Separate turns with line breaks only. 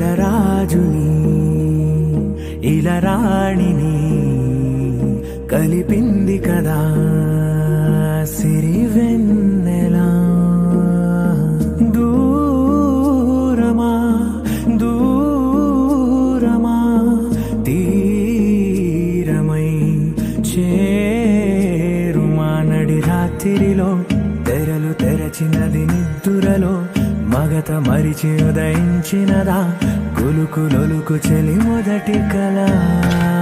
ఇలరాజుని ఇలరాణిని కలిపింది కదా సిరివెన్నెలా దూరమా దూరమా తీరమై చేరుమా నడి రాత్రిలో తెరలు తెరచినది నిద్దురలో మగత మరిచి ఉదయించినదా కులుకు లొలుకు చెలి మొదటి కళ